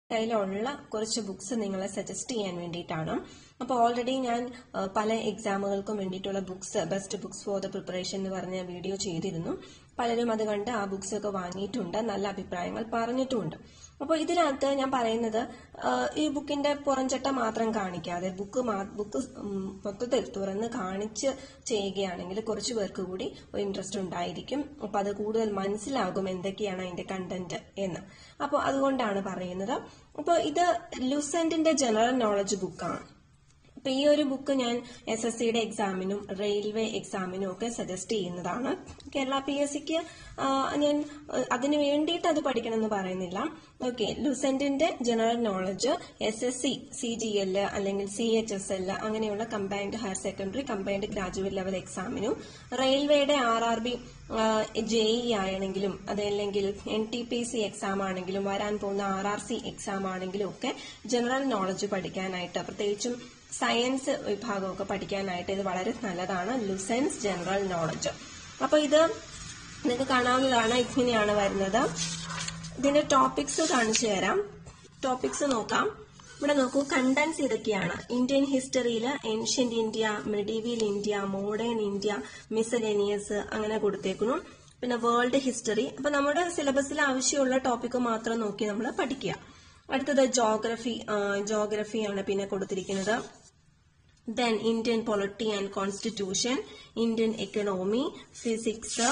കയ്യിലുള്ള കുറച്ച് ബുക്സ് നിങ്ങളെ സജസ്റ്റ് ചെയ്യാൻ വേണ്ടിയിട്ടാണ് അപ്പോൾ ഓൾറെഡി ഞാൻ ആ, പല എക്സാമുകൾക്കും വേണ്ടിയിട്ടുള്ള books best books for the preparation എന്ന് പറഞ്ഞ വീഡിയോ ചെയ്തിരുന്നു പലരും അത് കണ്ട് ആ ബുക്സ് ഒക്കെ വാങ്ങിയിട്ടുണ്ട് നല്ല അഭിപ്രായങ്ങൾ പറഞ്ഞിട്ടുമുണ്ട് അപ്പോൾ ഇതിനകത്ത് ഞാൻ പറയുന്നത് ആ, ഈ ബുക്കിന്റെ പുറംചട്ട മാത്രം കാണിക്കാതെ ബുക്ക് ബുക്ക് മൊത്തത്തിൽ തുറന്ന് കാണിച്ച് ചെയ്യുകയാണെങ്കിൽ കുറച്ച് പേർക്ക് കൂടി ഒരു ഇൻട്രസ്റ്റ് ഉണ്ടായിരിക്കും അപ്പൊ അത് കൂടുതൽ മനസ്സിലാകും എന്തൊക്കെയാണ് അതിന്റെ കണ്ടന്റ് എന്ന് അപ്പോൾ അതുകൊണ്ടാണ് പറയുന്നത് അപ്പോൾ ഇത് ലുസന്റിന്റെ ജനറൽ നോളജ് ബുക്കാണ് അപ്പൊ ഈ ഒരു ബുക്ക് ഞാൻ എസ് എസ് സിയുടെ എക്സാമിനും റെയിൽവേ എക്സാമിനും ഒക്കെ സജസ്റ്റ് ചെയ്യുന്നതാണ് കേരള പി എസ് സിക്ക് ഞാൻ ആ, അതിന് വേണ്ടിയിട്ട് അത് പഠിക്കണം എന്ന് പറയുന്നില്ല ഓക്കെ ലുസെന്റിന്റെ general knowledge S S C C G L അല്ലെങ്കിൽ സി എച്ച് എസ് എൽ അങ്ങനെയുള്ള combined higher secondary combined graduate level എക്സാമിനും റെയിൽവേയുടെ ആർ ആർ ബി ജെഇ ആണെങ്കിലും അതല്ലെങ്കിൽ N T P C exam ആണെങ്കിലും വരാൻ പോകുന്ന ആർ ആർ സി എക്സാം ആണെങ്കിലും ഒക്കെ ജനറൽ നോളജ് പഠിക്കാനായിട്ട് പ്രത്യേകിച്ചും സയൻസ് വിഭാഗമൊക്കെ പഠിക്കാനായിട്ട് ഇത് വളരെ നല്ലതാണ് ലുസൻസ് ജനറൽ നോളജ് അപ്പൊ ഇത് നിങ്ങൾക്ക് കാണാവുന്നതാണ് ഇങ്ങനെയാണ് വരുന്നത് ഇതിന്റെ ടോപ്പിക്സ് കാണിച്ചു തരാം ടോപ്പിക്സ് നോക്കാം ഇവിടെ നോക്കൂ കണ്ടൻസ് ഇതൊക്കെയാണ് ഇന്ത്യൻ ഹിസ്റ്ററിയിൽ ancient India medieval India modern India miscellaneous അങ്ങനെ കൊടുത്തേക്കുന്നു പിന്നെ വേൾഡ് ഹിസ്റ്ററി അപ്പൊ നമ്മുടെ സിലബസിൽ ആവശ്യമുള്ള ടോപ്പിക്ക് മാത്രം നോക്കി നമ്മൾ പഠിക്കുക അടുത്തത് ജോഗ്രഫി ജോഗ്രഫിയാണ് പിന്നെ കൊടുത്തിരിക്കുന്നത് then Indian polity and constitution Indian economy physics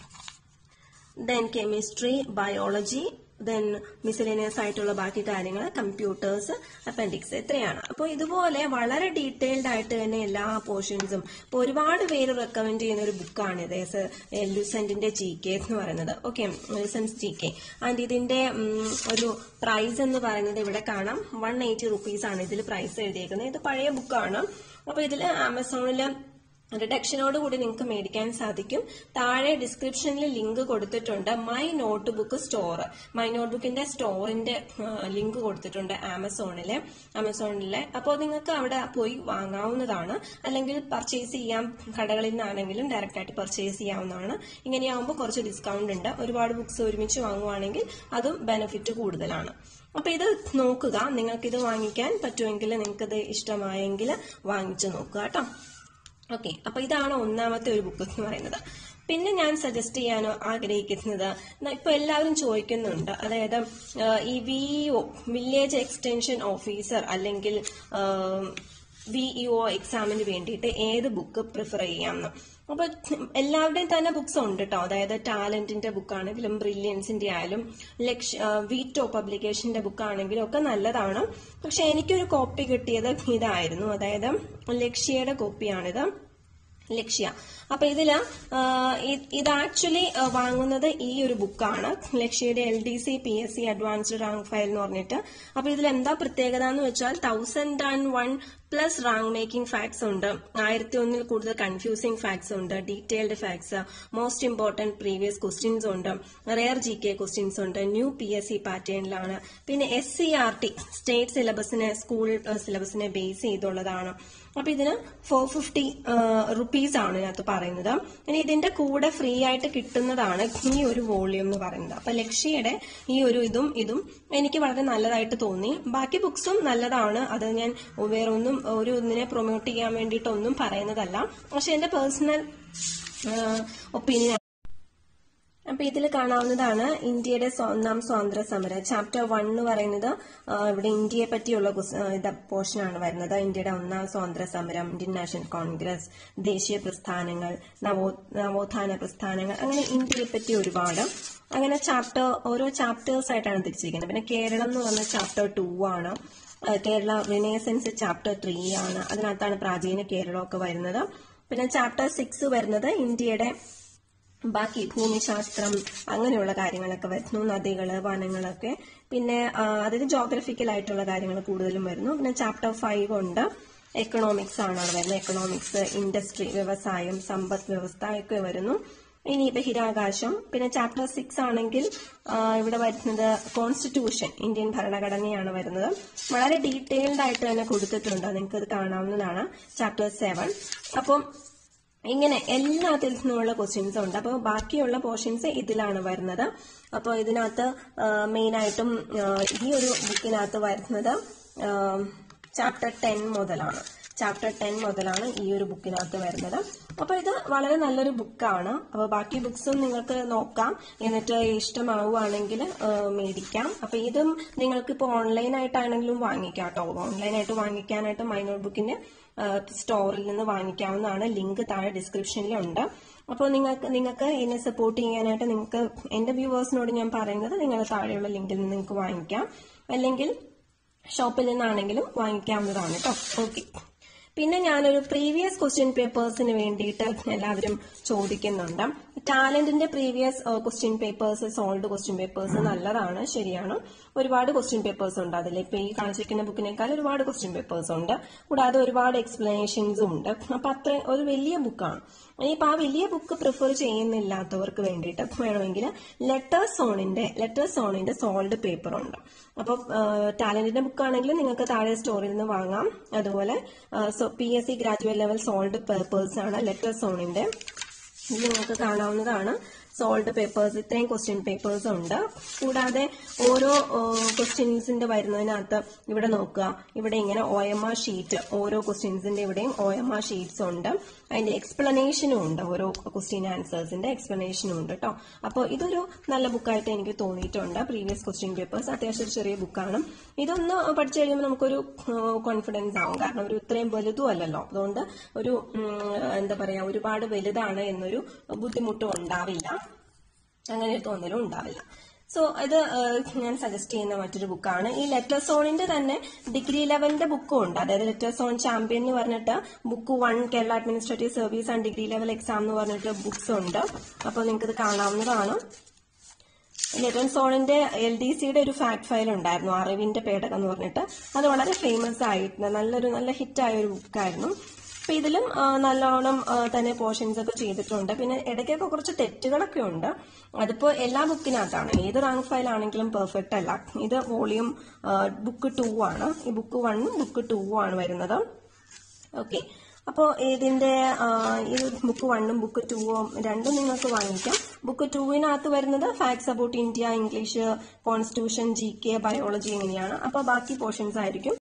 then chemistry biology then miscellaneous ആയിട്ടുള്ള ബാക്കി കാര്യങ്ങൾ കമ്പ്യൂട്ടേഴ്സ് അപ്പൻഡിക്സ് ഇത്രയാണ് അപ്പോൾ ഇതുപോലെ വളരെ ഡീറ്റെയിൽഡ് ആയിട്ട് തന്നെ എല്ലാ പോർഷൻസും ഇപ്പോൾ ഒരുപാട് പേര് റെക്കമെൻഡ് ചെയ്യുന്ന ഒരു ബുക്കാണ് ഇത് ലുസെന്റിന്റെ ജി കെ എന്ന് പറയുന്നത് okay Lucent's G K and ഇതിന്റെ ഉം, ഒരു പ്രൈസ് എന്ന് പറയുന്നത് ഇവിടെ കാണാം വൺ എയ്റ്റി റുപ്പീസ് ആണ് ഇതിൽ പ്രൈസ് എഴുതിയേക്കുന്നത് ഇത് പഴയ ബുക്കാണ് അപ്പൊ ഇതിൽ ആമസോണില് റിഡക്ഷനോട് കൂടി നിങ്ങൾക്ക് മേടിക്കാൻ സാധിക്കും താഴെ ഡിസ്ക്രിപ്ഷനിൽ ലിങ്ക് കൊടുത്തിട്ടുണ്ട് my note book store my note ബുക്കിന്റെ സ്റ്റോറിന്റെ ലിങ്ക് കൊടുത്തിട്ടുണ്ട് ആമസോണിലെ ആമസോണിലെ അപ്പോൾ നിങ്ങൾക്ക് അവിടെ പോയി വാങ്ങാവുന്നതാണ് അല്ലെങ്കിൽ പർച്ചേസ് ചെയ്യാം കടകളിൽ നിന്നാണെങ്കിലും ഡയറക്റ്റ് ആയിട്ട് പർച്ചേസ് ചെയ്യാവുന്നതാണ് ഇങ്ങനെയാവുമ്പോൾ കുറച്ച് ഡിസ്കൗണ്ട് ഉണ്ട് ഒരുപാട് ബുക്സ് ഒരുമിച്ച് വാങ്ങുവാണെങ്കിൽ അതും ബെനിഫിറ്റ് കൂടുതലാണ് അപ്പൊ ഇത് നോക്കുക നിങ്ങൾക്ക് ഇത് വാങ്ങിക്കാൻ പറ്റുമെങ്കിൽ നിങ്ങൾക്കിത് ഇഷ്ടമായെങ്കിൽ വാങ്ങിച്ചു നോക്കുക കേട്ടോ ഓക്കെ അപ്പൊ ഇതാണ് ഒന്നാമത്തെ ഒരു ബുക്ക് എന്ന് പറയുന്നത് പിന്നെ ഞാൻ സജസ്റ്റ് ചെയ്യാൻ ആഗ്രഹിക്കുന്നത് ന- ഇപ്പൊ എല്ലാവരും ചോദിക്കുന്നുണ്ട് അതായത് ആ, ഈ വിഇഒ വില്ലേജ് എക്സ്റ്റൻഷൻ ഓഫീസർ അല്ലെങ്കിൽ വിഇഒ എക്സാമിന് വേണ്ടിയിട്ട് ഏത് ബുക്ക് പ്രിഫർ ചെയ്യാമെന്ന് അപ്പൊ എല്ലാവരുടെയും തന്നെ ബുക്സ് ഉണ്ട് കേട്ടോ അതായത് ടാലന്റിന്റെ ബുക്കാണെങ്കിലും ബ്രില്യൻസിന്റെ ആയാലും ലക്ഷ വീറ്റോ പബ്ലിക്കേഷന്റെ ബുക്കാണെങ്കിലും ഒക്കെ നല്ലതാണ് പക്ഷെ എനിക്കൊരു കോപ്പി കിട്ടിയത് ഇതായിരുന്നു അതായത് ലക്ഷ്യയുടെ കോപ്പിയാണിത് ലക്ഷ്യ അപ്പൊ ഇതില് ആ, ഇത് ഇത് ആക്ച്വലി വാങ്ങുന്നത് ഈ ഒരു ബുക്കാണ് ലക്ഷ്യയുടെ L D C P S C advanced rank file എന്ന് പറഞ്ഞിട്ട് അപ്പൊ ഇതിൽ എന്താ പ്രത്യേകത എന്ന് വെച്ചാൽ thousand and one plus rank making facts ഉണ്ട് ആയിരത്തി ഒന്നിൽ കൂടുതൽ കൺഫ്യൂസിംഗ് ഫാക്ട്സ് ഉണ്ട് detailed facts most important previous questions ഉണ്ട് റെയർ ജി കെ ക്വസ്റ്റ്യൻസ് ഉണ്ട് ന്യൂ പി എസ് സി പാറ്റേണിലാണ് പിന്നെ S C R T state സിലബസിനെ സ്കൂൾ സിലബസിനെ ബേസ് ചെയ്തുള്ളതാണ് അപ്പൊ ഇതിന് ഫോർ ഫിഫ്റ്റി റുപ്പീസ് ആണ് ഇതിനകത്ത് പറയുന്നത് ഇനി ഇതിന്റെ കൂടെ ഫ്രീ ആയിട്ട് കിട്ടുന്നതാണ് ഈ ഒരു വോളിയം എന്ന് പറയുന്നത് അപ്പൊ ലക്ഷ്യയുടെ ഈ ഒരു ഇതും ഇതും എനിക്ക് വളരെ നല്ലതായിട്ട് തോന്നി ബാക്കി ബുക്സും നല്ലതാണ് അത് ഞാൻ വേറെ ഒന്നും ഒരു ഒന്നിനെ പ്രൊമോട്ട് ചെയ്യാൻ വേണ്ടിയിട്ടൊന്നും പറയുന്നതല്ല പക്ഷെ എന്റെ പേഴ്സണൽ ഒപ്പീനിയൻ അപ്പൊ ഇതിൽ കാണാവുന്നതാണ് ഇന്ത്യയുടെ സ്വ- ഒന്നാം സ്വാതന്ത്ര്യ സമരം ചാപ്റ്റർ വൺ എന്ന് പറയുന്നത് ആ, ഇവിടെ ഇന്ത്യയെ പറ്റിയുള്ള പോർഷനാണ് വരുന്നത് ഇന്ത്യയുടെ ഒന്നാം സ്വാതന്ത്ര്യ സമരം ഇന്ത്യൻ നാഷണൽ കോൺഗ്രസ് ദേശീയ പ്രസ്ഥാനങ്ങൾ നവോ നവോത്ഥാന പ്രസ്ഥാനങ്ങൾ അങ്ങനെ ഇന്ത്യയെ പറ്റി ഒരുപാട് അങ്ങനെ ചാപ്റ്റർ ഓരോ ചാപ്റ്റേഴ്സ് ആയിട്ടാണ് തിരിച്ചിരിക്കുന്നത് പിന്നെ കേരളം എന്ന് പറഞ്ഞ ചാപ്റ്റർ ടു ആണ് ആ, കേരള റിനേസൻസ് ചാപ്റ്റർ ത്രീ ആണ് അതിനകത്താണ് പ്രാചീന കേരളമൊക്കെ വരുന്നത് പിന്നെ ചാപ്റ്റർ സിക്സ് വരുന്നത് ഇന്ത്യയുടെ ബാക്കി ഭൂമിശാസ്ത്രം അങ്ങനെയുള്ള കാര്യങ്ങളൊക്കെ വരുന്നു നദികള് വനങ്ങളൊക്കെ പിന്നെ ആ, അതിന് ജോഗ്രഫിക്കൽ ആയിട്ടുള്ള കാര്യങ്ങൾ കൂടുതലും വരുന്നു പിന്നെ ചാപ്റ്റർ ഫൈവ് ഉണ്ട് എക്കണോമിക്സ് ആണ് അവിടെ വരുന്നത് എക്കണോമിക്സ് ഇൻഡസ്ട്രി വ്യവസായം സമ്പദ് വ്യവസ്ഥ ഒക്കെ വരുന്നു ഇനി ബഹിരാകാശം പിന്നെ ചാപ്റ്റർ സിക്സ് ആണെങ്കിൽ ആ, ഇവിടെ വരുന്നത് കോൺസ്റ്റിറ്റ്യൂഷൻ ഇന്ത്യൻ ഭരണഘടനയാണ് വരുന്നത് വളരെ ഡീറ്റെയിൽഡ് ആയിട്ട് തന്നെ കൊടുത്തിട്ടുണ്ട് നിങ്ങൾക്ക് ഇത് കാണാവുന്നതാണ് ചാപ്റ്റർ സെവൻ അപ്പം ഇങ്ങനെ എല്ലാത്തിൽ നിന്നുള്ള ക്വസ്റ്റ്യൻസ് ഉണ്ട് അപ്പോൾ ബാക്കിയുള്ള പോർഷൻസ് ഇതിലാണ് വരുന്നത് അപ്പോൾ ഇതിനകത്ത് മെയിൻ ആയിട്ടും ആ, ഈ ഒരു ബുക്കിനകത്ത് വരുന്നത് ചാപ്റ്റർ ടെൻ മുതലാണ് ചാപ്റ്റർ ടെൻ മുതലാണ് ഈ ഒരു ബുക്കിനകത്ത് വരുന്നത് അപ്പോൾ ഇത് വളരെ നല്ലൊരു ബുക്കാണ് അപ്പോൾ ബാക്കി ബുക്സും നിങ്ങൾക്ക് നോക്കാം എന്നിട്ട് ഇഷ്ടമാവുകയാണെങ്കിൽ മേടിക്കാം അപ്പോൾ ഇതും നിങ്ങൾക്ക് ഇപ്പോൾ ഓൺലൈനായിട്ടാണെങ്കിലും വാങ്ങിക്കാം കേട്ടോ ഓൺലൈനായിട്ട് വാങ്ങിക്കാനായിട്ട് മൈ നോട്ട് ബുക്കിന്റെ സ്റ്റോറിൽ നിന്ന് വാങ്ങിക്കാവുന്നതാണ് ലിങ്ക് താഴെ ഡിസ്ക്രിപ്ഷനിലുണ്ട് അപ്പോൾ നിങ്ങൾക്ക് നിങ്ങൾക്ക് എന്നെ സപ്പോർട്ട് ചെയ്യാനായിട്ട് നിങ്ങൾക്ക് എന്റെ വ്യൂവേഴ്സിനോട് ഞാൻ പറയുന്നത് നിങ്ങൾ താഴെയുള്ള ലിങ്കിൽ നിന്ന് നിങ്ങൾക്ക് വാങ്ങിക്കാം അല്ലെങ്കിൽ ഷോപ്പിൽ നിന്നാണെങ്കിലും വാങ്ങിക്കാവുന്നതാണ് കേട്ടോ ഓക്കെ പിന്നെ ഞാനൊരു പ്രീവിയസ് ക്വസ്റ്റ്യൻ പേപ്പേഴ്സിന് വേണ്ടിയിട്ട് എല്ലാവരും ചോദിക്കുന്നുണ്ട് ടാലന്റിന്റെ previous question papers solved question papers നല്ലതാണ് ശരിയാണ് ഒരുപാട് ക്വസ്റ്റ്യൻ പേപ്പേഴ്സ് ഉണ്ട് അതിൽ ഇപ്പൊ ഈ കാണിച്ചിരിക്കുന്ന ബുക്കിനേക്കാൾ ഒരുപാട് ക്വസ്റ്റ്യൻ പേപ്പേഴ്സ് ഉണ്ട് കൂടാതെ ഒരുപാട് എക്സ്പ്ലനേഷൻസും ഉണ്ട് അപ്പൊ അത്ര ഒരു വലിയ ബുക്കാണ് ഇനിയിപ്പോ ആ വലിയ ബുക്ക് പ്രിഫർ ചെയ്യുന്നില്ലാത്തവർക്ക് വേണ്ടിയിട്ട് വേണമെങ്കിൽ ലെറ്റർ സോണിന്റെ ലെറ്റർ സോണിന്റെ സോൾഡ് പേപ്പർ ഉണ്ട് അപ്പോൾ ടാലന്റിന്റെ ബുക്ക് ആണെങ്കിൽ നിങ്ങൾക്ക് താഴെ സ്റ്റോറിൽ നിന്ന് വാങ്ങാം അതുപോലെ P S C graduate level solved papers ആണ് ലെറ്റർ സോണിന്റെ ഇത് നിങ്ങൾക്ക് കാണാവുന്നതാണ് സോൾഡ് പേപ്പേഴ്സ് ഇത്രയും ക്വസ്റ്റ്യൻ പേപ്പേഴ്സ് ഉണ്ട് കൂടാതെ ഓരോ ക്വസ്റ്റ്യൻസിന്റെ വരുന്നതിനകത്ത് ഇവിടെ നോക്കുക ഇവിടെ ഇങ്ങനെ ഒ എം ആർ ഷീറ്റ് ഓരോ ക്വസ്റ്റ്യൻസിന്റെ ഇവിടെയും ഒ എം ആർ ഷീറ്റ്സ് ഉണ്ട് അതിന്റെ എക്സ്പ്ലനേഷനും ഉണ്ട് ഓരോ ക്വസ്റ്റ്യൻ ആൻസേഴ്സിന്റെ എക്സ്പ്ലനേഷനും ഉണ്ട് കേട്ടോ അപ്പോൾ ഇതൊരു നല്ല ബുക്കായിട്ട് എനിക്ക് തോന്നിയിട്ടുണ്ട് പ്രീവിയസ് ക്വസ്റ്റ്യൻ പേപ്പേഴ്സ് അത്യാവശ്യം ഒരു ചെറിയ ബുക്കാണ് ഇതൊന്ന് പഠിച്ചു കഴിയുമ്പോൾ നമുക്കൊരു കോൺഫിഡൻസ് ആവും കാരണം ഒരു ഇത്രയും വലുതും അല്ലല്ലോ അതുകൊണ്ട് ഒരു ഉം, എന്താ പറയാ ഒരുപാട് വലുതാണ് എന്നൊരു ബുദ്ധിമുട്ടും ഉണ്ടാവില്ല അങ്ങനെ ഒരു തോന്നലും ഉണ്ടാവില്ല സോ ഇത് ഏഹ്, ഞാൻ സജസ്റ്റ് ചെയ്യുന്ന മറ്റൊരു ബുക്കാണ് ഈ ലെറ്റർ സോണിന്റെ തന്നെ ഡിഗ്രി ലെവലിന്റെ ബുക്കും ഉണ്ട് അതായത് ലെറ്റർ സോൺ ചാമ്പ്യൻ എന്ന് പറഞ്ഞിട്ട് book one Kerala administrative service and degree level exam എന്ന് പറഞ്ഞിട്ട് ബുക്സ് ഉണ്ട് അപ്പോൾ നിങ്ങൾക്ക് ഇത് കാണാവുന്നതാണ് ലെറ്റർ സോണിന്റെ എൽ ഡി സിയുടെ ഒരു ഫാക്ട് ഫയൽ ഉണ്ടായിരുന്നു അറിവിന്റെ പേടകം എന്ന് പറഞ്ഞിട്ട് അത് വളരെ ഫേമസ് ആയിട്ട് നല്ലൊരു നല്ല ഹിറ്റായ ഒരു ബുക്കായിരുന്നു അപ്പൊ ഇതിലും ആ, നല്ലോണം ആ, തന്നെ പോർഷൻസ് ഒക്കെ ചെയ്തിട്ടുണ്ട് പിന്നെ ഇടയ്ക്കൊക്കെ കുറച്ച് തെറ്റുകളൊക്കെ ഉണ്ട് അതിപ്പോ എല്ലാ ബുക്കിനകത്താണ് ഏത് റാങ്ക് ഫയൽ ആണെങ്കിലും പെർഫെക്റ്റ് അല്ല ഇത് വോളിയം ബുക്ക് ടു ആണ് ഈ ബുക്ക് വണ്ണും ബുക്ക് ടു ആണ് വരുന്നത് ഓക്കെ അപ്പോൾ ഇതിന്റെ ആ, ഇത് ബുക്ക് വണ്ണും ബുക്ക് ടൂവും രണ്ടും നിങ്ങൾക്ക് വാങ്ങിക്കാം ബുക്ക് ടൂവിനകത്ത് വരുന്നത് facts about India English constitution G K biology ഇങ്ങനെയാണ് അപ്പോൾ ബാക്കി പോർഷൻസ് ആയിരിക്കും